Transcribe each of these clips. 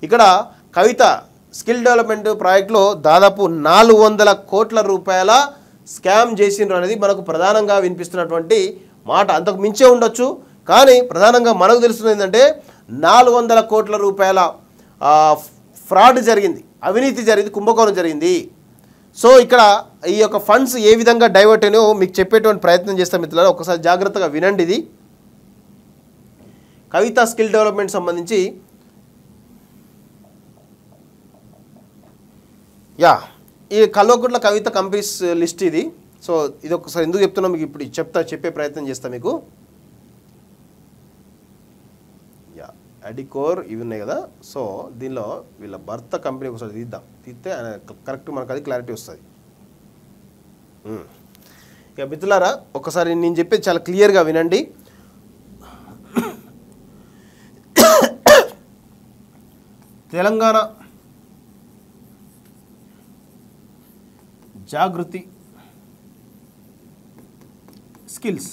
ఇక్కడ కవిత skill development ప్రాజెక్ట్లో దాదాపు నాలుగు వందల కోట్ల రూపాయల స్కామ్ చేసిండ్రు అనేది మనకు ప్రధానంగా వినిపిస్తున్నటువంటి మాట అంతకు మించే ఉండొచ్చు కానీ ప్రధానంగా మనకు తెలుస్తుంది ఏంటంటే నాలుగు వందల కోట్ల రూపాయల ఆ, ఫ్రాడ్ జరిగింది అవినీతి జరిగింది కుంభకోణం జరిగింది సో ఇక్కడ ఈ యొక్క ఫండ్స్ ఏ విధంగా డైవర్ట్ అయినాయో మీకు చెప్పేటువంటి ప్రయత్నం చేస్తాం మిత్రులారా ఒకసారి జాగ్రత్తగా వినండి ఇది కవిత స్కిల్ డెవలప్మెంట్ సంబంధించి యా ఈ కల్వకుట్ల కవిత కంపెనీస్ లిస్ట్ ఇది సో ఇది ఒకసారి ఎందుకు చెప్తున్నా మీకు ఇప్పుడు చెప్తా చెప్పే ప్రయత్నం చేస్తా మీకు యా అడికోర్ ఇవి ఉన్నాయి కదా సో దీనిలో వీళ్ళ భర్త కంపెనీ ఒకసారి తీద్దాం తీస్తే ఆయన కరెక్ట్ మనకు అది క్లారిటీ వస్తుంది ఉమ్. ఇక మిత్రులారా ఒకసారి నేను చెప్పేది చాలా క్లియర్గా వినండి తెలంగాణ జాగృతి స్కిల్స్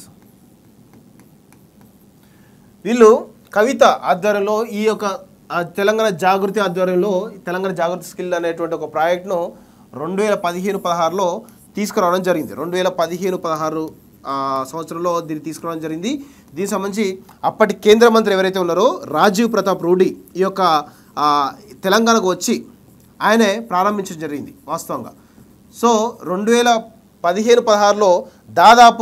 వీళ్ళు కవిత ఆధ్వర్యంలో ఈ యొక్క ఆ తెలంగాణ జాగృతి ఆధ్వర్యంలో తెలంగాణ జాగృతి స్కిల్ అనేటువంటి ఒక ప్రాజెక్ట్ను రెండు వేల పదిహేను పదహారులో తీసుకురావడం జరిగింది రెండు వేల పదిహేను పదహారు ఆ, సంవత్సరంలో దీన్ని తీసుకురావడం జరిగింది దీనికి సంబంధించి అప్పటి కేంద్ర మంత్రి ఎవరైతే ఉన్నారో రాజీవ్ ప్రతాప్ రూఢి ఈ యొక్క ఆ, తెలంగాణకు వచ్చి ఆయనే ప్రారంభించడం జరిగింది వాస్తవంగా సో రెండు వేల పదిహేను పదహారులో దాదాపు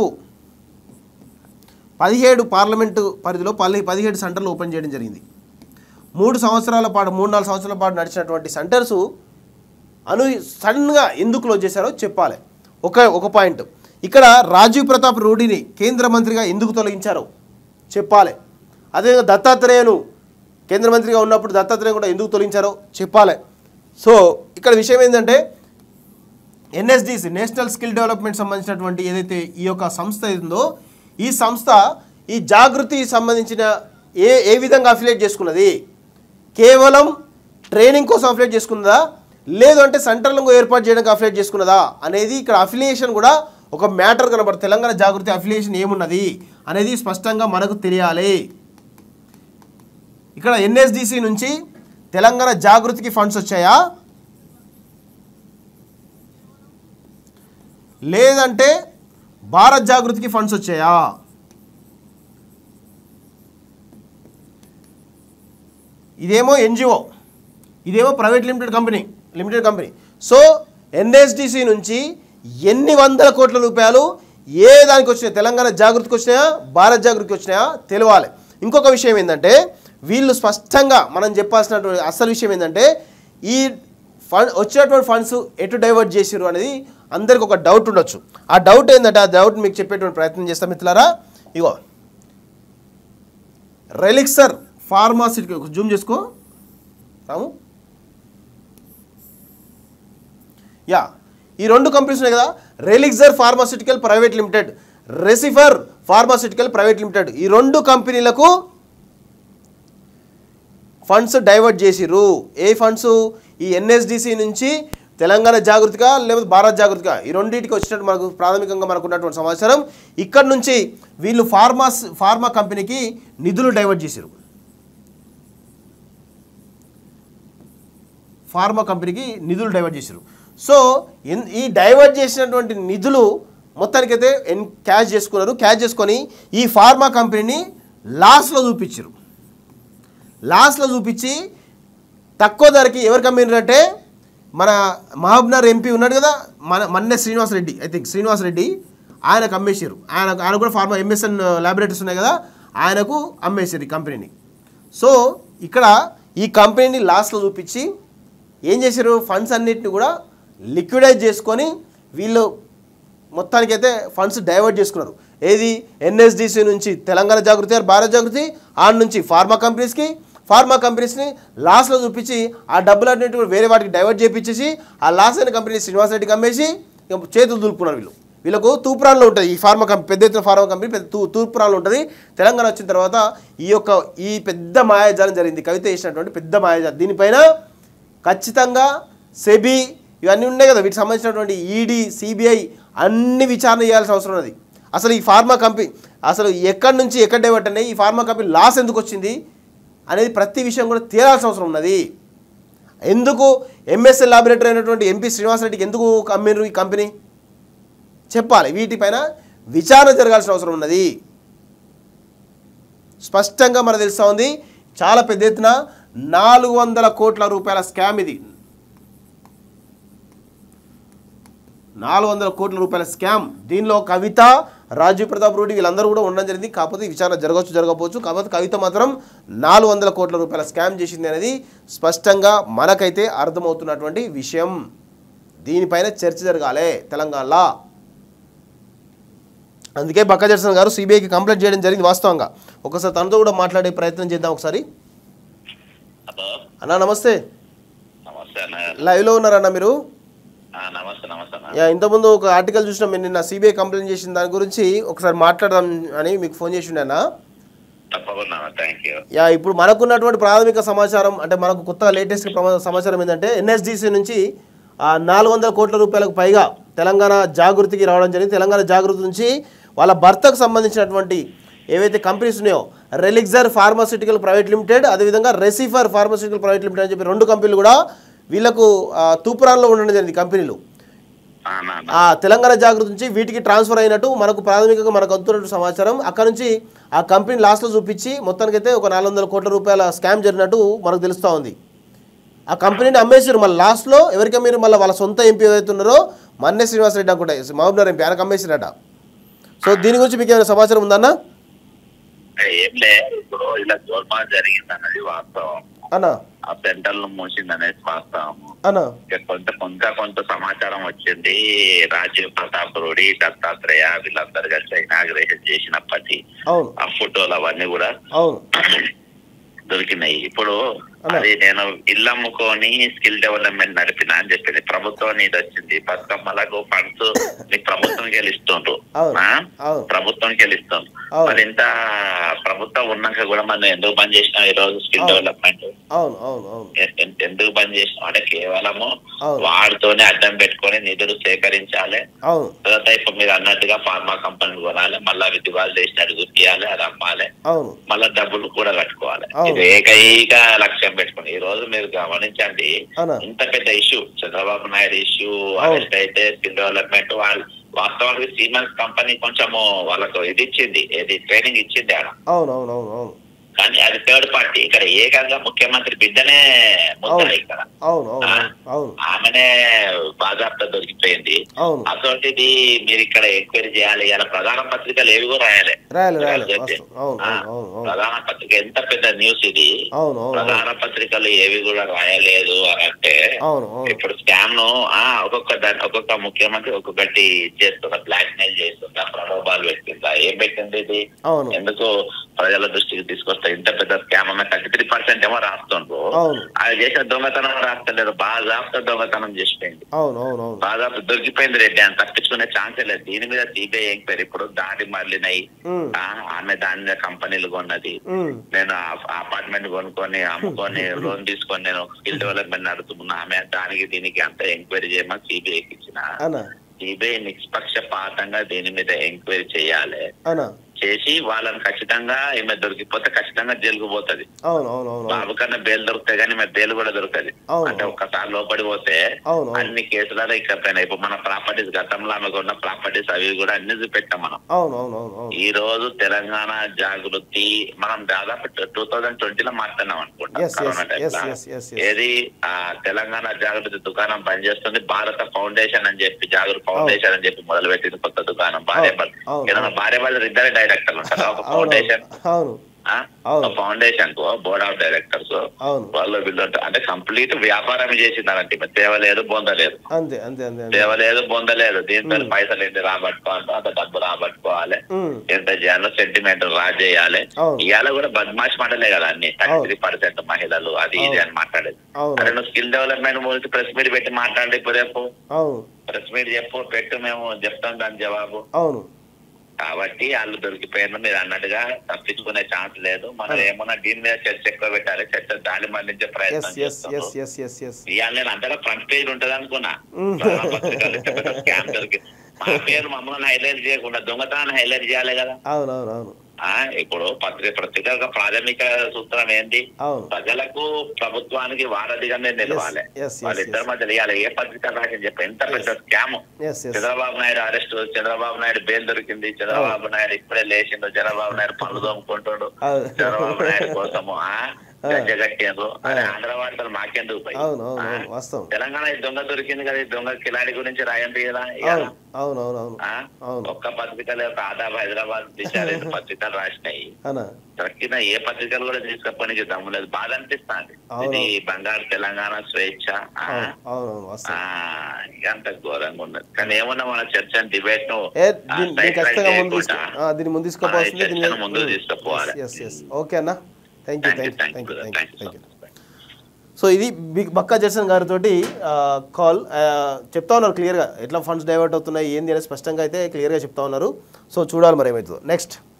పదిహేడు పార్లమెంటు పరిధిలో పల్లి పదిహేడు సెంటర్లు ఓపెన్ చేయడం జరిగింది మూడు సంవత్సరాల పాటు మూడు నాలుగు సంవత్సరాల పాటు నడిచినటువంటి సెంటర్స్ అను సడన్గా ఎందుకు క్లోజ్ చేశారో చెప్పాలి ఒక ఒక పాయింట్ ఇక్కడ రాజీవ్ ప్రతాప్ రూఢిని కేంద్ర మంత్రిగా ఎందుకు తొలగించారో చెప్పాలి అదేవిధంగా దత్తాత్రేయను కేంద్ర మంత్రిగా ఉన్నప్పుడు దత్తాత్రేయ కూడా ఎందుకు తొలగించారో చెప్పాలి సో ఇక్కడ విషయం ఏంటంటే ఎన్ఎస్డిసి నేషనల్ స్కిల్ డెవలప్మెంట్ సంబంధించినటువంటి ఏదైతే ఈ యొక్క సంస్థ ఉందో ఈ సంస్థ ఈ జాగృతి సంబంధించిన ఏ ఏ విధంగా అఫిలియేట్ చేసుకున్నది కేవలం ట్రైనింగ్ కోసం అఫిలియేట్ చేసుకున్నదా లేదు అంటే సెంటర్లను ఏర్పాటు చేయడానికి అఫిలియేట్ చేసుకున్నదా అనేది ఇక్కడ అఫిలియేషన్ కూడా ఒక మ్యాటర్ కనబడుతుంది తెలంగాణ జాగృతి అఫిలియేషన్ ఏమున్నది అనేది స్పష్టంగా మనకు తెలియాలి ఇక్కడ ఎన్ఎస్డిసి నుంచి తెలంగాణ జాగృతికి ఫండ్స్ వచ్చాయా లేదంటే భారత్ జాగృతికి ఫండ్స్ వచ్చాయా ఇదేమో ఎన్జిఓ ఇదేమో private limited company limited company so NSDC నుంచి ఎన్ని వందల కోట్ల రూపాయలు ఏ దానికి వచ్చినాయి తెలంగాణ జాగృతికి వచ్చినాయా భారత్ జాగృతికి వచ్చినాయా తెలియాలి ఇంకొక విషయం ఏంటంటే వీళ్ళు స్పష్టంగా మనం చెప్పాల్సినటువంటి అసలు విషయం ఏంటంటే ఈ ఫండ్ వచ్చినటువంటి ఫండ్స్ ఎటు డైవర్ట్ చేసిరు అనేది అందరికి ఒక డౌట్ ఉండొచ్చు ఆ డౌట్ ఏంటంటే ఆ డౌట్ మీకు చెప్పేటువంటి ప్రయత్నం చేస్తాం మిత్రులారా ఇగో రెలిక్సర్ ఫార్మాసిటికల్ జూమ్ చేసుకో రాము యా ఈ రెండు కంపెనీస్ ఉన్నాయి కదా Relixer pharmaceutical private limited Resifer pharmaceutical private limited ఈ రెండు కంపెనీలకు ఫండ్స్ డైవర్ట్ చేసిర్రు ఏ ఫండ్స్ ఈ ఎన్ఎస్డిసి నుంచి తెలంగాణ జాగృతిగా లేకపోతే భారత్ జాగృతిగా ఈ రెండింటికి వచ్చినట్టు మనకు ప్రాథమికంగా మనకు ఉన్నటువంటి సమాచారం ఇక్కడ నుంచి వీళ్ళు ఫార్మాస్ ఫార్మా కంపెనీకి నిధులు డైవర్ట్ చేశారు ఫార్మా కంపెనీకి నిధులు డైవర్ట్ చేశారు సో ఇన్- ఈ డైవర్ట్ చేసినటువంటి నిధులు మొత్తానికైతే ఎన్ క్యాష్ చేసుకున్నారు క్యాష్ చేసుకొని ఈ ఫార్మా కంపెనీని లాస్లో చూపించారు లాస్ట్లో చూపించి తక్కువ ధరకి ఎవరికి అమ్మినారంటే మన మహబూబ్నగర్ ఎంపీ ఉన్నాడు కదా మన మన్నే శ్రీనివాస్ రెడ్డి ఐ థింక్ శ్రీనివాస్ రెడ్డి ఆయనకు అమ్మేసారు ఆయన ఆయన కూడా ఫార్మా ఎంఎస్ఎన్ ల్యాబొరేటరీస్ ఉన్నాయి కదా ఆయనకు అమ్మేసారు ఈ కంపెనీని సో ఇక్కడ ఈ కంపెనీని లాస్ట్లో చూపించి ఏం చేశారు ఫండ్స్ అన్నిటిని కూడా లిక్విడైజ్ చేసుకొని వీళ్ళు మొత్తానికైతే ఫండ్స్ డైవర్ట్ చేసుకున్నారు ఏది ఎన్ఎస్డిసి నుంచి తెలంగాణ జాగృతి ఆర్ భారత్ జాగృతి ఆడ నుంచి ఫార్మా కంపెనీస్కి ఫార్మా కంపెనీస్ని లాస్లో చూపించి ఆ డబ్బులు అన్నిటి కూడా వేరే వాటికి డైవర్ట్ చేయించేసి ఆ లాస్ అయిన కంపెనీ శ్రీనివాస్ రెడ్డికి అమ్మేసి ఇక చేతులు దులుపుకున్నారు వీళ్ళు వీళ్ళకు తూప్రాన్లో ఉంటుంది ఈ ఫార్మా కంపెనీ పెద్ద ఎత్తున ఫార్మా కంపెనీ పెద్ద తూ తూర్పురాన్లో ఉంటుంది తెలంగాణ వచ్చిన తర్వాత ఈ యొక్క ఈ పెద్ద మాయాజాలం జరిగింది కవిత చేసినటువంటి పెద్ద మాయాజాలం దీనిపైన ఖచ్చితంగా సెబీ ఇవన్నీ ఉన్నాయి కదా వీటికి సంబంధించినటువంటి ఈడీ సిబిఐ అన్ని విచారణ చేయాల్సిన అవసరం ఉన్నది అసలు ఈ ఫార్మా కంపెనీ అసలు ఎక్కడి నుంచి ఎక్కడ డైవర్ట్ అన్నాయి ఈ ఫార్మా కంపెనీ లాస్ ఎందుకు వచ్చింది అనేది ప్రతి విషయం కూడా తేలాల్సిన అవసరం ఉన్నది ఎందుకు ఎంఎస్ఎల్ లాబొరేటరీ అయినటువంటి ఎంపీ శ్రీనివాసరెడ్డికి ఎందుకు అమ్మిరు ఈ కంపెనీ చెప్పాలి వీటిపైన విచారణ జరగాల్సిన అవసరం ఉన్నది స్పష్టంగా మనకు తెలుస్తూ ఉంది చాలా పెద్ద ఎత్తున నాలుగు వందల కోట్ల రూపాయల స్కామ్ ఇది నాలుగు వందల కోట్ల రూపాయల స్కామ్ దీనిలో కవిత రాజీవ్ ప్రతాప్ రెడ్డి వీళ్ళందరూ కూడా ఉండడం జరిగింది కాకపోతే ఈ విచారణ జరగవచ్చు జరగకపోవచ్చు కాకపోతే కవిత మాత్రం నాలుగు వందల కోట్ల రూపాయల స్కామ్ చేసింది అనేది స్పష్టంగా మనకైతే అర్థమవుతున్నటువంటి విషయం దీనిపైన చర్చ జరగాలి తెలంగాణలో అందుకే బక్క జర్సన్ గారు సిబిఐకి కంప్లైంట్ చేయడం జరిగింది వాస్తవంగా ఒకసారి తనతో కూడా మాట్లాడే ప్రయత్నం చేద్దాం ఒకసారి హలో అన్నా నమస్తే నమస్తే అన్న లైవ్లో ఉన్నారన్న మీరు ఆ, నమస్తే నమస్తే అన్న యా ఇంతకుముందు ఒక ఆర్టికల్ చూసినాం మీరు నిన్న సిబిఐ కంప్లైంట్ చేసిన దాని గురించి ఒకసారి మాట్లాడదాం అని మీకు ఫోన్ చేసి ఉన్నానా తప్పకుండా థ్యాంక్ యూ యా ఇప్పుడు మనకున్నటువంటి ప్రాథమిక సమాచారం అంటే మనకు కొత్త లేటెస్ట్ సమాచారం ఏంటంటే ఎన్ఎస్డిసి నుంచి నాలుగు వందల కోట్ల రూపాయలకు పైగా తెలంగాణ జాగృతికి రావడం జరిగింది తెలంగాణ జాగృతి నుంచి వాళ్ళ భర్తకు సంబంధించినటువంటి ఏవైతే కంపెనీస్ ఉన్నాయో రెలిగ్జర్ ఫార్మాసిటికల్ ప్రైవేట్ లిమిటెడ్ అదేవిధంగా రెసిఫర్ ఫార్మాసిటికల్ ప్రైవేట్ లిమిటెడ్ అని చెప్పి రెండు కంపెనీలు కూడా వీళ్ళకు ఆ, తూపురాన్లో ఉండడం జరిగింది కంపెనీలు ఆ తెలంగాణ జాగృతి నుంచి వీటికి ట్రాన్స్ఫర్ అయినట్టు మనకు ప్రాథమికంగా మనకు అందుతున్నట్టు సమాచారం అక్కడ నుంచి ఆ కంపెనీ లాస్ట్లో చూపించి మొత్తానికైతే ఒక నాలుగు వందల కోట్ల రూపాయల స్కామ్ జరిగినట్టు మనకు తెలుస్తూ ఉంది ఆ కంపెనీని అమ్మేసారు మళ్ళీ లాస్ట్లో ఎవరికి మీరు మళ్ళీ వాళ్ళ సొంత ఎంపీ ఏదైతే ఉన్నారో మన్నే శ్రీనివాసరెడ్డి అనుకుంటా మహబూబ్నగర్ ఎంపీ ఆయనకు అమ్మేసారట సో దీని గురించి మీకు ఏమైనా సమాచారం ఉందన్న ఏం లే ఇప్పుడు ఇలా గోల్మాల్ జరిగింది అన్నది వాస్తవం అన్న ఆ సెంటర్ ను మూసింది అనేది వాస్తవం అన్న ఇక కొంత కొంత కొంత సమాచారం వచ్చింది రాజీవ్ ప్రతాప్ రెడ్డి దత్తాత్రేయ వీళ్ళందరూ కలిసి ఇనాగ్రేషన్ చేసినప్పటి అవును ఆ ఫోటోలు అవన్నీ కూడా అవును దొరికినాయి ఇప్పుడు అలా. అది నేను ఇల్లు అమ్ముకొని స్కిల్ డెవలప్మెంట్ నడిపిన అని చెప్పింది ప్రభుత్వం నీది వచ్చింది బతుకమ్మలకు ఫండ్స్ నీ ప్రభుత్వంకి వెళ్ళి ఇస్తుండ్రు అవును. ఆ? అవును. ప్రభుత్వంకి వెళ్ళి ఇస్తుండ్రు అవును. మరి ఇంత ప్రభుత్వం ఉన్నాక కూడా మనం ఎందుకు బంద్ చేసినాం ఈ రోజు స్కిల్ అవును. డెవలప్మెంట్ అవును అవును అవును ఎ- ఎ- ఎందుకు బంద్ చేసినాం అంటే కేవలము అవును. వాడితోనే అడ్డం పెట్టుకొని నిధులు సేకరించాలి అవును తర్వాత ఇప్పుడు మీరు అన్నట్టుగా ఫార్మా కంపెనీలు కొనాలి మళ్ళీ అవి దివాళి చేసినట్టు గుర్తియాలి అది అమ్మాలి అవును మళ్ళా డబ్బులు కూడా కట్టుకోవాలి అవును. ఇది ఏకైక లక్ష్యం పెట్టుకుని ఈ రోజు మీరు గమనించండి అవునా? ఇంత పెద్ద ఇష్యూ చంద్రబాబు నాయుడు ఇష్యూ అవును. అరెస్ట్ అయితే స్కిల్ డెవలప్మెంట్ వాళ్ళు వాస్తవానికి సీమెన్స్ కంపెనీ కొంచెము వాళ్ళకు ఇది ఇచ్చింది ఇది ట్రైనింగ్ ఇచ్చింది ఆడ అవును అవును అవును అవును కానీ అది థర్డ్ పార్టీ ఇక్కడ ఏకంగా ముఖ్యమంత్రి బిడ్డనే ముద్ద అవును. ఇక్కడ అవును అవును అవును అవును ఆమెనే బాజాప్తా దొరికిపోయింది అవును అటువంటిది మీరు ఇక్కడ ఎంక్వైరీ చేయాలి ఇలా ప్రధాన పత్రికలు ఏవి కూడా రాయాలి రాయాలి రాయాలి రాయాలి. వాస్తవం. అవును ఆ, అవును అవును అవును ప్రధాన పత్రిక ఎంత పెద్ద న్యూస్ ఇది అవును అవును అవును ప్రధాన పత్రికలు ఏవి కూడా రాయలేదు అని అంటే అవును అవును ఇప్పుడు స్కామ్ ను ఆ ఒక్కొక్క దాని ఒక్కొక్క ముఖ్యమంత్రి ఒక్కొక్కటి చేస్తుందా బ్లాక్ మెయిల్ చేస్తుందా ప్రలోభాలు పెట్టిందా ఏం పెట్టింది ఇది అవును ఎందుకు ప్రజల దృష్టికి తీసుకొస్తే ఇంత పెద్ద స్కామ్ అన్న థర్టీ త్రీ పర్సెంట్ ఏమో రాస్తుండ్రు అవును అది చేసిన దొంగతనం రాస్తలేదు బాగా దొంగతనం చేసిపోయింది అవును అవును అవును దాదాపు దొరికిపోయింది రెడ్డి అని తప్పించుకునే ఛాన్సే లేదు దీని మీద సిబిఐ ఎంక్వైరీ ఇప్పుడు దాడి మళ్ళినాయి ఉమ్, ఆ, ఆమె దాని మీద కంపెనీలు కొన్నది ఉమ్, నేను అపార్ట్మెంట్ కొనుక్కొని అమ్ముకొని లోన్ తీసుకొని నేను స్కిల్ డెవలప్మెంట్ నడుపుతున్నా ఆమె దానికి దీనికి అంతా ఎంక్వైరీ చేయమని సిబిఐకి ఇచ్చిన అన్న సిబిఐ నిష్పక్షపాతంగా దీని మీద ఎంక్వైరీ చేయాలి అన్న చేసి వాళ్ళని ఖచ్చితంగా ఈమె దొరికిపోతే ఖచ్చితంగా జైలుకు పోతుంది అవును అవును అవును అవును బాబు కన్నా బెయిల్ దొరుకుతాయి కానీ ఈమె బెయిల్ కూడా దొరకదు అవును. అంటే ఒక్కసారి లోపడి పోతే అవును అవును అన్ని కేసులలో ఇక్కడ ఇప్పుడు మన ప్రాపర్టీస్ గతంలో ఆమెకు ఉన్న ప్రాపర్టీస్ అవి కూడా అన్ని చూపెట్టాం మనం అవును అవును అవును అవును ఈ రోజు తెలంగాణ జాగృతి మనం దాదాపు టూ థౌజండ్ ట్వంటీలో మాట్లాడినాం అనుకుంటా Yes, yes, కరోనా yes, టైంలో. yes, yes, yes. ఏది ఆ తెలంగాణ జాగృతి దుకాణం పనిచేస్తుంది భారత ఫౌండేషన్ అని చెప్పి జాగృతి ఫౌండేషన్ అని చెప్పి మొదలు పెట్టింది కొత్త దుకాణం భార్య అవును, అవును, భర్త భార్య వాళ్ళు ఇద్దరే డైరెక్టర్లు ఉంటారు ఒక అవును ఫౌండేషన్ అవును అవును. ఫౌండేషన్ కు బోర్డ్ ఆఫ్ డైరెక్టర్స్ అవును వాళ్ళు వీళ్ళు ఉంటారు. అంటే కంప్లీట్ వ్యాపారం చేసిందారంటే ఈమె తేవలేదు బొందలేదు అంతే అంతే అంతే అంతే తేవలేదు బొందలేదు దీంతో మ్మ్. పైసలు ఎన్ని రాబట్టుకోవాలో అంత డబ్బు రాబట్టుకోవాలి ఉమ్, ఎంత చేయాలో సెంటిమెంట్ రాజేయాలి అవును. ఇవాళ కూడా బద్మాష్ మాటలే కదా అన్ని థర్టీ అవును. త్రీ పర్సెంట్ మహిళలు అది ఇది అవును. అని మాట్లాడేది అవును అరే నువ్వు స్కిల్ డెవలప్మెంట్ గురించి ప్రెస్ మీట్ పెట్టి మాట్లాడి ఇప్పుడు రేపు అవును ప్రెస్ మీట్ చెప్పు పెట్టు మేము చెప్తాం దాని జవాబు అవును కాబట్టి వాళ్ళు దొరికిపోయిన మీరు అన్నట్టుగా తప్పించుకునే ఛాన్స్ లేదు మనం ఏమన్నా దీని మీద చర్చ ఎక్కువ పెట్టాలి చర్చ దారి మళ్లించే ఎస్ ప్రయత్నం ఎస్ ఎస్ చేస్తాం ఎస్ ఎస్ ఎస్ ఇవాళ నేను అంతగా ఫ్రంట్ పేజ్ ఉంటది అనుకున్నా మ్మ్. ప్రధాన పత్రికలు ఇంత పెద్ద స్కామ్ దొరికి మా పేరు మమ్మల్ని హైలైట్ చేయకుండా దొంగతనాన్ని హైలైట్ చేయాలి కదా అవును అవును అవును ఆ ఇప్పుడు పత్రిక పత్రిక యొక్క ప్రాథమిక సూత్రం ఏంటి అవును ప్రజలకు ప్రభుత్వానికి వారధిగానే నిలవాలి yes, yes, వాళ్ళిద్దరి yes. మధ్య ఇవ్వాలి ఏ పత్రిక రాకని చెప్పి ఎంత పెద్ద scam yes yes Chandrababu Naidu arrest Chandrababu Naidu bail దొరికింది చంద్రబాబు నాయుడు ఇప్పుడే లేచిండు చంద్రబాబు నాయుడు పనులు తోముకుంటాడు అవును. చంద్రబాబు నాయుడు కోసము ఆ గజ్జ కట్టిండ్రు అరే ఆంధ్ర వార్తలు మాకెందుకు పోయి? అవును అవును ఆ? అవును వాస్తవం తెలంగాణ ఈ దొంగ దొరికింది కదా ఈ దొంగ కిలాడి గురించి రాయండి కదా అవును ఇవాళ. అవును అవును అవును ఆ? అవును ఒక్క పత్రికలు యొక్క ఆదాబ్ హైదరాబాద్ దిశ రెండు పత్రికలు రాసినాయి అనా తక్కిన ఏ పత్రికలు కూడా తీసుకపోనికి దమ్ము లేదు బాధ అనిపిస్తుంది అవును. ఇది బంగారు తెలంగాణ స్వేచ్ఛ ఆ? అవును అవును అవును ఆ, వాస్తవం ఇక అంత ఘోరంగా ఉన్నది కానీ ఏమన్నా మన చర్చ డిబేట్ ను ఏ ఆ, దీన్ని side దీన్ని ఖచ్చితంగా line ముందు తీసుకో చేయకుండా, ఆ, దీన్ని ముందు తీసుకోపోవాల్సింది ఆ, ఈ చర్చను ముందుకు తీసుకుపోవాలి. ఎస్ ఎస్ ఓకే అన్న thank you Thank you, thank you thank you, thank you thank you, thank you thank you. So ఇది బిగ్ బక్కా జర్సన్ గారితో కాల్ చెప్తా ఉన్నారు క్లియర్గా ఎట్లా ఫండ్స్ డైవర్ట్ అవుతున్నాయి ఏంది అనేది స్పష్టంగా అయితే క్లియర్గా చెప్తా ఉన్నారు సో చూడాలి మరి ఏమవుతుందో నెక్స్ట్